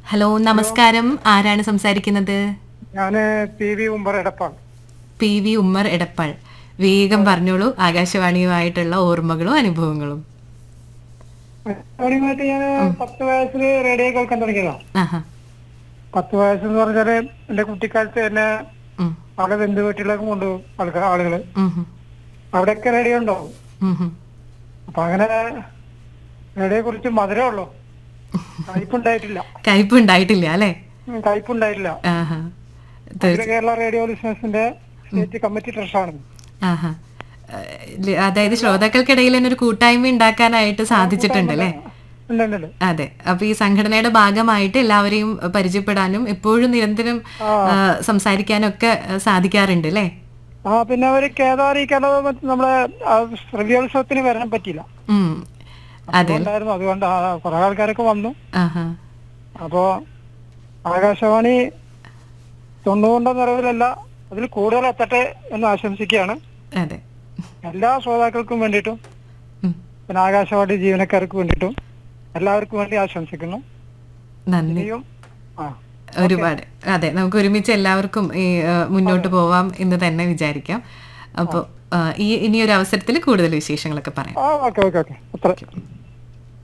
Hello നമസ്കാരം ആരാണ് സംസാരിക്കുന്നത് ഞാന് പി വി ഉമ്പർ എടപ്പാണ് പി വി ഉമ്മർ എടപ്പാൾ വേഗം പറഞ്ഞോളൂ ആകാശവാണിയുമായിട്ടുള്ള ഓർമ്മകളും അനുഭവങ്ങളും ആദ്യമായിട്ട് ഞാൻ പത്ത് വയസ്സിൽ റേഡിയോ കേൾക്കാൻ തുടങ്ങിയതാണ് ആഹാ പത്ത് വയസ്സെന്ന് പറഞ്ഞാല് എന്റെ കുട്ടിക്കാലത്ത് തന്നെ ഉം, അവിടെ ബന്ധു വീട്ടിലേക്ക് കൊണ്ടുപോകും ആൾക്കാർ ആളുകള് ഉം, ഉം, അവിടെയൊക്കെ റേഡിയോ ഉണ്ടാവും ഉം, ഉം. അപ്പൊ അങ്ങനെ റേഡിയോയെ കുറിച്ച് മധുരമുള്ളൂ കയ്പുണ്ടായിട്ടില്ല കയ്പുണ്ടായിട്ടില്ല അല്ലേ ഉം, കയ്പുണ്ടായിട്ടില്ല ആഹാ അഖില കേരള റേഡിയോ ലിസണേഴ്സിന്റെ സ്റ്റേറ്റ് കമ്മിറ്റി ട്രഷറാണ് ആഹാ ഏഹ്, ല- അതായത് ശ്രോതാക്കൾക്കിടയിൽ തന്നെ ഒരു കൂട്ടായ്മ ഉണ്ടാക്കാനായിട്ട് സാധിച്ചിട്ടുണ്ട് അല്ലേ ഉണ്ട് ഉണ്ട്, ഉണ്ട് അതെ അപ്പൊ ഈ സംഘടനയുടെ ഭാഗമായിട്ട് എല്ലാവരെയും പരിചയപ്പെടാനും എപ്പോഴും നിരന്തരം ആ, സംസാരിക്കാനും ഒക്കെ ആ, സാധിക്കാറുണ്ട് അല്ലേ ആ പിന്നെ ഒരു കേദാരിക്കാതെ നമ്മളെ റിവ്യോത്സവത്തിന് വരാൻ പറ്റിയില്ല ഉം അതെ ഉണ്ടായിരുന്നു അതുകൊണ്ട് ആ കുറെ ആൾക്കാരൊക്കെ വന്നു ആഹാ അപ്പോ ആകാശവാണി തൊണ്ണൂറിന്റെ നിറവിലല്ല അതിൽ കൂടുതൽ എത്തട്ടെ എന്ന് ആശംസിക്കുകയാണ് അതെ എല്ലാ ശ്രോതാക്കൾക്കും വേണ്ടിയിട്ടും ഉം. പിന്നെ ആകാശവാണി ജീവനക്കാർക്ക് വേണ്ടിയിട്ടും എല്ലാവർക്കും വേണ്ടി ആശംസിക്കുന്നു നന്ദി ഇനിയും ആ ഒരുപാട് അതെ നമുക്ക് ഒരുമിച്ച് എല്ലാവർക്കും ഈ ആ, മുന്നോട്ട് പോവാം എന്ന് തന്നെ വിചാരിക്കാം അപ്പോൾ ഈ ഇനിയൊരു അവസരത്തിൽ കൂടുതൽ വിശേഷങ്ങളൊക്കെ പറയാം ആ ഓക്കെ ഓക്കെ ഓക്കെ അത്ര